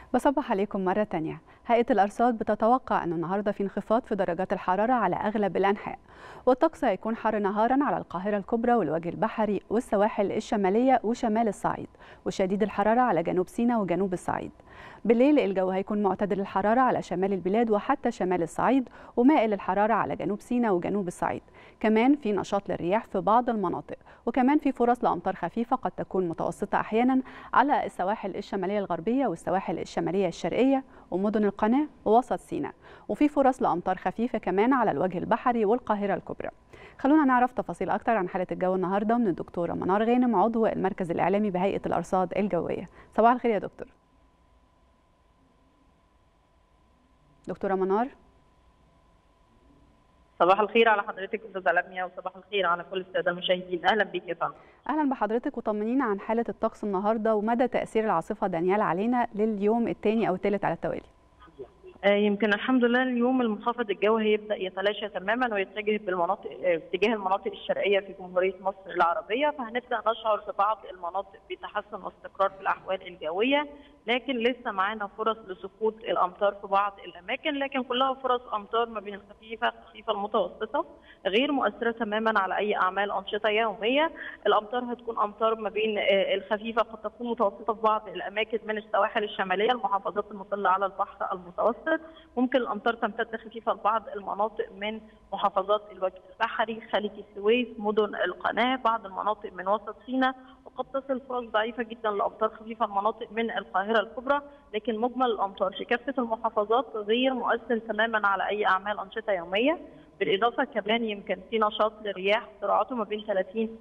بصبح عليكم مرة تانية هيئة الأرصاد بتتوقع أن النهاردة في انخفاض في درجات الحرارة على أغلب الأنحاء والطقس هيكون حر نهارا على القاهرة الكبرى والوجه البحري والسواحل الشمالية وشمال الصعيد وشديد الحرارة على جنوب سيناء وجنوب الصعيد بالليل الجو هيكون معتدل الحرارة على شمال البلاد وحتى شمال الصعيد ومائل الحرارة على جنوب سيناء وجنوب الصعيد كمان في نشاط للرياح في بعض المناطق وكمان في فرص لأمطار خفيفة قد تكون متوسطة أحيانا على السواحل الشمالية الغربية والسواحل الشمالية الشرقية ومدن القناة ووسط سيناء وفي فرص لأمطار خفيفة كمان على الوجه البحري والقاهرة الكبرى خلونا نعرف تفاصيل أكتر عن حالة الجو النهاردة من الدكتورة منار غانم عضو المركز الإعلامي بهيئة الأرصاد الجوية صباح الخير يا دكتور دكتورة منار صباح الخير على حضرتك استاذه لميا وصباح الخير على كل الساده المشاهدين اهلا بك يا فندم اهلا بحضرتك وطمنينا عن حاله الطقس النهارده ومدى تاثير العاصفه دانيال علينا لليوم الثاني او الثالث على التوالي يمكن الحمد لله اليوم المنخفض الجوي هيبدا يتلاشى تماما ويتجه بالمناطق اتجاه المناطق الشرقيه في جمهوريه مصر العربيه فهنبدا نشعر في بعض المناطق بتحسن واستقرار في الاحوال الجويه لكن لسه معانا فرص لسقوط الامطار في بعض الاماكن لكن كلها فرص امطار ما بين الخفيفه الخفيفه المتوسطه غير مؤثره تماما على اي اعمال انشطه يوميه الامطار هتكون امطار ما بين الخفيفه قد تكون متوسطه في بعض الاماكن من السواحل الشماليه المحافظات المطله على البحر المتوسط ممكن الامطار تمتد خفيفه لبعض المناطق من محافظات الوجه البحري خليج السويس مدن القناه بعض المناطق من وسط سيناء وقد تصل فرص ضعيفه جدا لامطار خفيفه المناطق من القاهره الكبرى لكن مجمل الامطار في كافه المحافظات غير مؤثر تماما على اي اعمال انشطه يوميه بالاضافه كمان يمكن في نشاط للرياح سرعته ما بين 30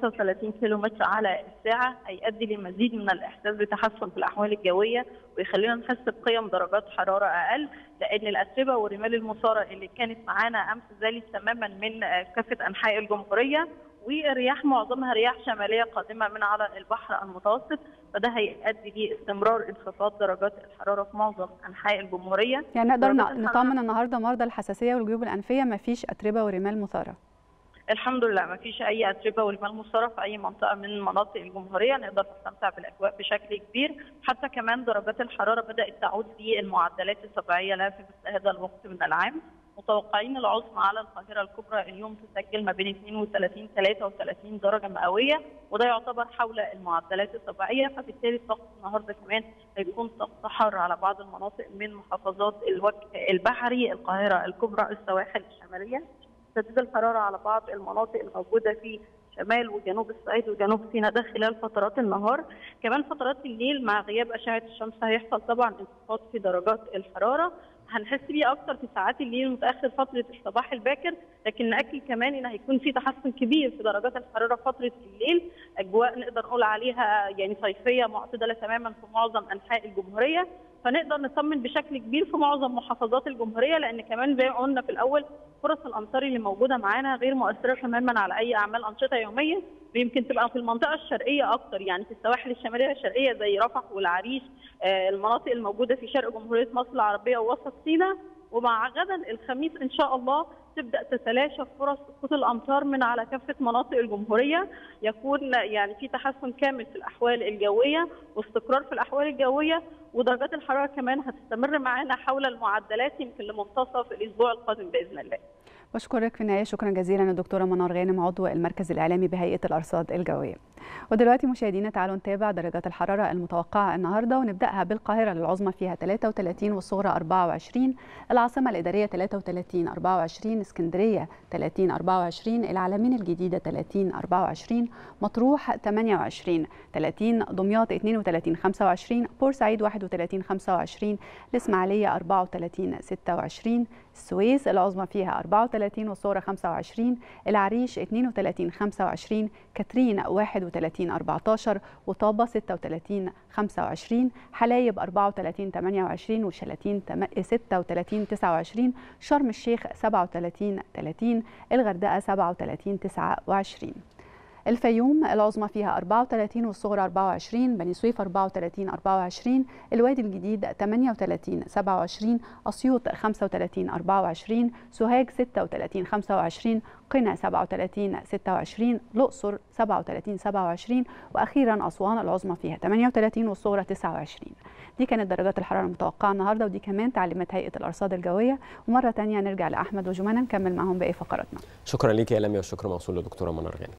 35 كيلو متر على الساعه هيؤدي لمزيد من الاحساس بتحسن في الاحوال الجويه ويخلينا نحس بقيم درجات حراره اقل لان الاتربه والرمال المثاره اللي كانت معانا امس زالت تماما من كافه انحاء الجمهوريه والرياح معظمها رياح شماليه قادمه من على البحر المتوسط فده هيؤدي لاستمرار انخفاض درجات الحراره في معظم انحاء الجمهوريه يعني نقدر نطمن النهارده مرضى الحساسيه والجيوب الانفيه ما فيش اتربه ورمال مثاره الحمد لله ما فيش اي اتربه ورمال مثاره في اي منطقه من مناطق الجمهوريه نقدر نستمتع بالاجواء بشكل كبير حتى كمان درجات الحراره بدات تعود للمعدلات الطبيعيه لها في مثل هذا الوقت من العام متوقعين العظمى على القاهره الكبرى اليوم تسجل ما بين 32 33 درجه مئويه وده يعتبر حول المعدلات الطبيعيه فبالتالي الطقس النهارده كمان هيكون طقس حار على بعض المناطق من محافظات الوجه البحري القاهره الكبرى السواحل الشماليه تزيد الحراره على بعض المناطق الموجوده في شمال وجنوب الصعيد وجنوب سيناء ده خلال فترات النهار كمان فترات الليل مع غياب اشعه الشمس هيحصل طبعا انخفاض في درجات الحراره هنحس بيه اكتر في ساعات الليل المتاخر فتره الصباح الباكر لكن ناكد كمان ان هيكون في تحسن كبير في درجات الحراره فتره الليل اجواء نقدر نقول عليها يعني صيفيه معتدله تماما في معظم انحاء الجمهوريه فنقدر نطمن بشكل كبير في معظم محافظات الجمهوريه لان كمان زي ما قلنا في الاول فرص الامطار اللي موجوده معانا غير مؤثره تماما على اي اعمال انشطه يوميه ويمكن تبقى في المنطقه الشرقيه اكتر يعني في السواحل الشماليه الشرقيه زي رفح والعريش المناطق الموجوده في شرق جمهوريه مصر العربيه ووسط سيناء ومع غدا الخميس ان شاء الله تبدا تتلاشى فرص سقوط الامطار من على كافه مناطق الجمهوريه يكون يعني في تحسن كامل في الاحوال الجويه واستقرار في الاحوال الجويه ودرجات الحراره كمان هتستمر معانا حول المعدلات يمكن لمنتصف الاسبوع القادم باذن الله. بشكرك في النهايه شكرا جزيلا للدكتوره منار غانم عضو المركز الاعلامي بهيئه الارصاد الجويه. ودلوقتي مشاهدينا تعالوا نتابع درجات الحراره المتوقعه النهارده ونبداها بالقاهره العظمى فيها 33 والصغرى 24 العاصمه الاداريه 33 24 اسكندريه 30 24 العلمين الجديده 30 24 مطروح 28 30 دمياط 32 25 بورسعيد 31 25 الاسماعيليه 34 26 السويس العظمى فيها 34 والصغرى 25 العريش 32 25 كاترين 31 14 وطابة 36 25 حلايب 34 28 وشلاتين 36 29 شرم الشيخ 37 30 الغردقة 37 29 الفيوم العظمى فيها 34 والصغرى 24 بني سويف 34 24 الوادي الجديد 38 27 أسيوط 35 24 سوهاج 36 25 قنا 37 26 الأقصر 37 27 وأخيرا أسوان العظمى فيها 38 والصغرى 29 دي كانت درجات الحرارة المتوقعة النهاردة ودي كمان تعليمات هيئة الأرصاد الجوية ومرة تانية نرجع لأحمد وجمانة نكمل معهم باقي فقراتنا شكرا ليك يا لميا والشكر موصول لدكتوره منار غانم